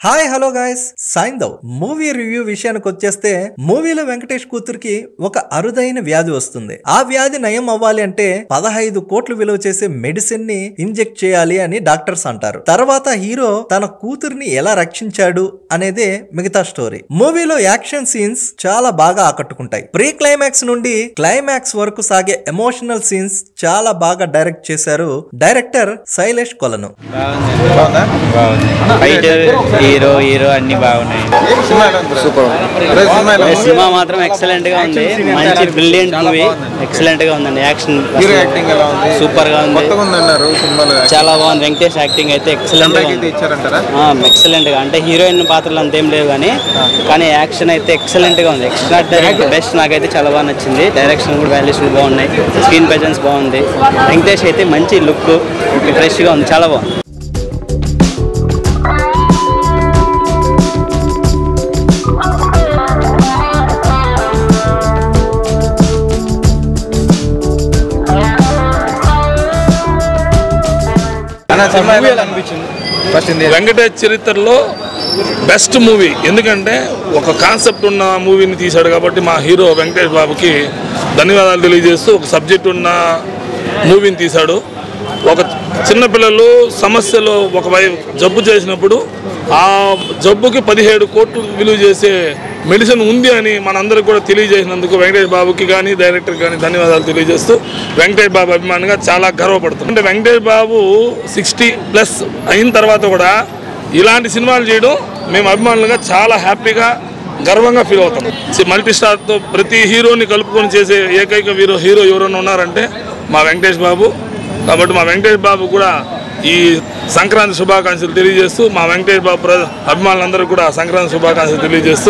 Hi hello guys Saindhav movie review విషయానికి వచ్చేస్తే మూవీలో వెంకటేష్ కూతురికి ఒక అరుదైన వ్యాధి వస్తుంది ఆ వ్యాధి నయం అవ్వాలి అంటే పదహైదు కోట్లు విలువ చేసే మెడిసిన్ ని ఇంజెక్ట్ చేయాలి అని డాక్టర్స్ అంటారు తర్వాత హీరో తన కూతుర్ని ఎలా రక్షించాడు అనేదే మిగతా స్టోరీ మూవీలో యాక్షన్ సీన్స్ చాలా బాగా ఆకట్టుకుంటాయి ప్రీ క్లైమాక్స్ నుండి క్లైమాక్స్ వరకు సాగే ఎమోషనల్ సీన్స్ చాలా బాగా డైరెక్ట్ చేశారు డైరెక్టర్ శైలేష్ కొలను బాగుందా బాగుంది ఫైట్ హీరో హీరో అన్ని బాగున్నాయి సినిమా ఎలా ఉంది సూపర్ సినిమా ఎలా ఉంది సినిమా మాత్రం ఎక్సలెంట్ గా ఉంది మంచి బ్రిలియంట్ మూవీ ఎక్సలెంట్ గా ఉందండి యాక్షన్ హీరో యాక్టింగ్ ఎలా ఉంది సూపర్ గా ఉంది కొత్తగా ఉంది అన్నారు సినిమాలో చాలా బాగుంది వెంకటేష్ యాక్టింగ్ అయితే ఎక్సలెంట్ గా కంబ్యాక్ అయితే ఉంది ఇచ్చారంటారా ఎక్సలెంట్ గా అంటే హీరోయిన్ పాత్రలు అంతేం లేవు కానీ కానీ యాక్షన్ అయితే ఎక్సలెంట్ గా ఉంది ఎక్స్ట్రాడనరీ బెస్ట్ నాకైతే చాలా బాగా నచ్చింది డైరెక్షన్ కూడా వాల్యూస్ కూడా బాగున్నాయి స్క్రీన్ ప్రెజెన్స్ బాగుంది వెంకటేష్ అయితే మంచి లుక్ ఫ్రెష్ గా ఉంది చాలా బాగుంది అన్న సినిమా ఎలా అనిపించింది ఫస్ట్ ఇది వెంకటేష్ చరిత్రలో బెస్ట్ మూవీ ఎందుకంటే ఒక కాన్సెప్ట్ ఉన్న మూవీని తీశాడు కాబట్టి మా హీరో వెంకటేష్ బాబుకి ధన్యవాదాలు తెలియజేస్తూ ఒక సబ్జెక్ట్ ఉన్న మూవీని తీశాడు ఒక చిన్నపిల్లలు సమస్యలు ఒక వై జబ్బు చేసినప్పుడు ఆ జబ్బుకి పదిహేడు కోట్లు విలువ చేసే మెడిసిన్ ఉంది అని మనందరికి కూడా తెలియజేసినందుకు వెంకటేష్ బాబుకి కానీ డైరెక్టర్ కానీ ధన్యవాదాలు తెలియజేస్తూ వెంకటేష్ బాబు అభిమానిగా చాలా గర్వపడుతుంది అంటే వెంకటేష్ బాబు సిక్స్టీ ప్లస్ అయిన తర్వాత కూడా ఇలాంటి సినిమాలు చేయడం మేము అభిమానులుగా చాలా హ్యాపీగా గర్వంగా ఫీల్ అవుతాం సి- మల్టీ స్టార్తో ప్రతి హీరోని కలుపుకొని చేసే ఏకైక హీరో హీరో ఎవరైనా ఉన్నారంటే మా వెంకటేష్ బాబు కాబట్టి మా వెంకటేష్ బాబు కూడా ఈ సంక్రాంతి శుభాకాంక్షలు తెలియజేస్తూ మా వెంకటేష్ బాబు ప్ర అభిమానులందరూ కూడా సంక్రాంతి శుభాకాంక్షలు తెలియజేస్తూ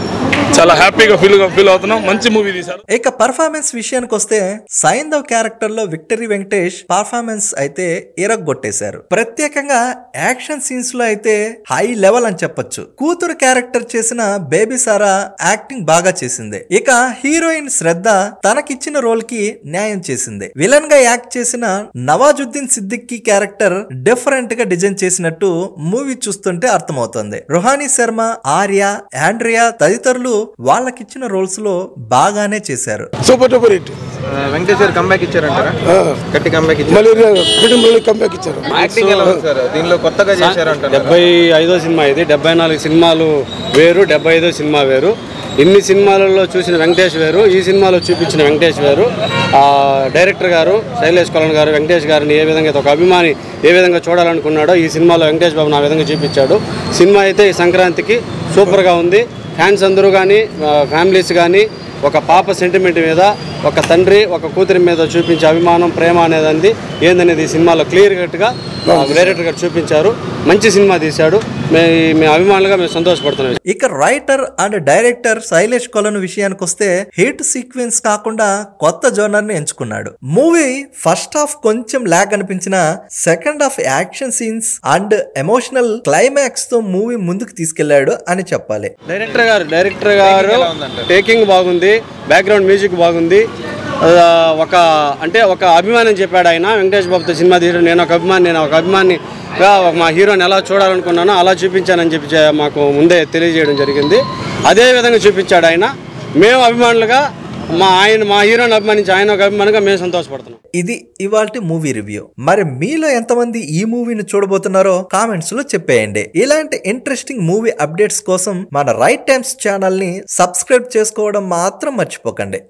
చాలా హ్యాపీగా ఫీల్ ఫీల్ అవుతున్నాం మంచి మూవీ తీశారు ఇక పర్ఫార్మెన్స్ విషయానికి వస్తే సైందవ్ క్యారెక్టర్ లో విక్టరీ వెంకటేష్ పర్ఫార్మెన్స్ అయితే ఇరగొట్టేశారు ప్రత్యేకంగా యాక్షన్ సీన్స్ లో అయితే హై లెవెల్ అని చెప్పొచ్చు కూతురు క్యారెక్టర్ చేసిన బేబీ సారా యాక్టింగ్ బాగా చేసింది ఇక హీరోయిన్ శ్రద్ధ తనకిచ్చిన రోల్ కి న్యాయం చేసింది విలన్ గా యాక్ట్ చేసిన నవాజుద్దీన్ సిద్దిక్కి క్యారెక్టర్ డిఫరెంట్ గా డిజైన్ చేసినట్టు మూవీ చూస్తుంటే అర్థమవుతుంది రుహానీ శర్మ ఆర్య ఆండ్రియా తదితరులు వాళ్ళకిచ్చిన రోల్స్ లో బాగానే చేశారు సూపర్ డూపర్ హిట్ వెంకటేష్ గారు కంబ్యాక్ ఇచ్చారంటారా గట్టి కంబ్యాక్ ఇచ్చారు మళ్ళీ ఫిలిం మళ్ళీ కంబ్యాక్ ఇచ్చారు యాక్టింగ్ ఎలా ఉంది సార్ దీనిలో కొత్తగా చేశారంటారా డెబ్బై ఐదో సినిమా ఇది డెబ్బై నాలుగు సినిమాలు వేరు డెబ్బై ఐదో సినిమా వేరు ఇన్ని సినిమాలలో చూసిన వెంకటేష్ వేరు ఈ సినిమాలో చూపించిన వెంకటేష్ వేరు ఆ, డైరెక్టర్ గారు శైలేష్ కొలన్ గారు వెంకటేష్ గారిని ఏ విధంగా అయితే ఒక అభిమాని ఏ విధంగా చూడాలనుకున్నాడో ఈ సినిమాలో వెంకటేష్ బాబు ఆ విధంగా చూపించాడు సినిమా అయితే ఈ సంక్రాంతికి సూపర్గా ఉంది ఫ్యాన్స్ అందరూ కానీ ఫ్యామిలీస్ కానీ ఒక పాప సెంటిమెంట్ మీద ఒక తండ్రి ఒక కూతురి మీద చూపించే అభిమానం ప్రేమ అనేది ఏందనేది ఈ సినిమాలో క్లియర్ కట్గా డైరెక్టర్ గారు చూపించారు మంచి సినిమా తీశాడు మే మేము అభిమానులుగా మేము సంతోషపడుతున్నాం ఇక రైటర్ అండ్ డైరెక్టర్ శైలేష్ కొలను విషయానికి వస్తే హిట్ సీక్వెన్స్ కాకుండా కొత్త జోనర్ ని ఎంచుకున్నాడు మూవీ ఫస్ట్ హాఫ్ కొంచెం లాగ్ అనిపించిన second half action scenes and emotional climax తో మూవీ ముందుకు తీసుకెళ్లాడు అని చెప్పాలి డైరెక్టర్ గారు డైరెక్టర్ గారు టేకింగ్ బాగుంది బ్యాక్గ్రౌండ్ మ్యూజిక్ బాగుంది ఆ, ఒక అంటే ఒక అభిమానం చెప్పాడు ఆయన వెంకటేష్ బాబుతో సినిమా తీయడం నేను ఒక అభిమాని నేను ఒక అభిమానిగా మా హీరోని ఎలా చూడాలనుకున్నానో అలా చూపించానని చెప్పి చే- మాకు ముందే తెలియజేయడం జరిగింది అదే విధంగా చూపించాడు ఆయన మేము అభిమానులుగా మా ఆయన మా హీరోని అభిమానించి ఆయన ఒక అభిమానిగా మేము సంతోషపడుతున్నాం ఇది ఇవాల్టి మూవీ రివ్యూ మరి మీలో ఎంతమంది ఈ మూవీని చూడబోతున్నారో కామెంట్స్ లో చెప్పేయండి ఇలాంటి ఇంట్రెస్టింగ్ మూవీ అప్డేట్స్ కోసం మన రైట్ టైమ్స్ ఛానల్ ని సబ్స్క్రైబ్ చేసుకోవడం మాత్రం మర్చిపోకండి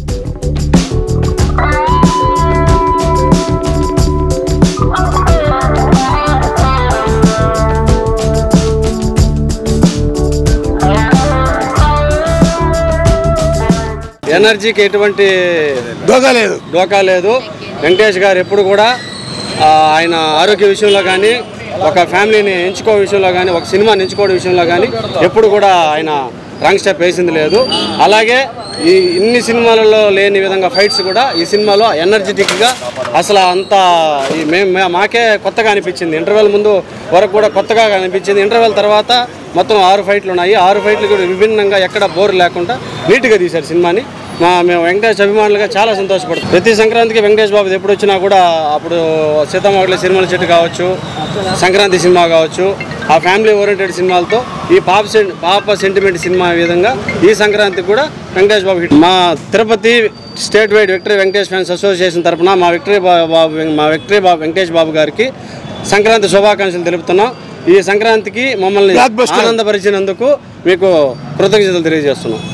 ఎనర్జీకి ఎటువంటి దోగా లేదు డోకా లేదు వెంకటేష్ గారు ఎప్పుడు కూడా ఆ, ఆయన ఆరోగ్య విషయంలో కానీ ఒక ఫ్యామిలీని ఎంచుకో విషయంలో కానీ ఒక సినిమాని ఎంచుకోవడం విషయంలో కానీ ఎప్పుడు కూడా ఆయన రాంగ్ స్టెప్ వేసింది లేదు అలాగే ఈ ఇన్ని సినిమాలలో లేని విధంగా ఫైట్స్ కూడా ఈ సినిమాలో ఎనర్జెటిక్గా అసలు అంత ఈ మేము మే- మాకే కొత్తగా అనిపించింది ఇంటర్వెల్ ముందు వరకు కూడా కొత్తగా అనిపించింది ఇంటర్వెల్ తర్వాత మొత్తం ఆరు ఫైట్లు ఉన్నాయి ఆరు ఫైట్లు కూడా విభిన్నంగా ఎక్కడ బోర్ లేకుండా నీట్గా తీశారు సినిమాని మా మేము వెంకటేష్ అభిమానులుగా చాలా సంతోషపడుతాం ప్రతి సంక్రాంతికి వెంకటేష్ బాబు ఎప్పుడు వచ్చినా కూడా అప్పుడు సీతమ్మగడ్ల సినిమాల చెట్టు కావచ్చు సంక్రాంతి సినిమా కావచ్చు ఆ ఫ్యామిలీ ఓరియంటెడ్ సినిమాలతో ఈ పాప సెం పాప సెంటిమెంట్ సినిమా విధంగా ఈ సంక్రాంతికి కూడా వెంకటేష్ బాబు హిట్ మా Tirupati state wide Victory Venkatesh fans association తరపున మా విక్టరీ బా- బాబు మా విక్టరీ బాబు వెంకటేష్ బాబు గారికి సంక్రాంతి శుభాకాంక్షలు తెలుపుతున్నాం ఈ సంక్రాంతికి మమ్మల్ని Blockbuster. ఆనందపరిచినందుకు మీకు కృతజ్ఞతలు తెలియజేస్తున్నాం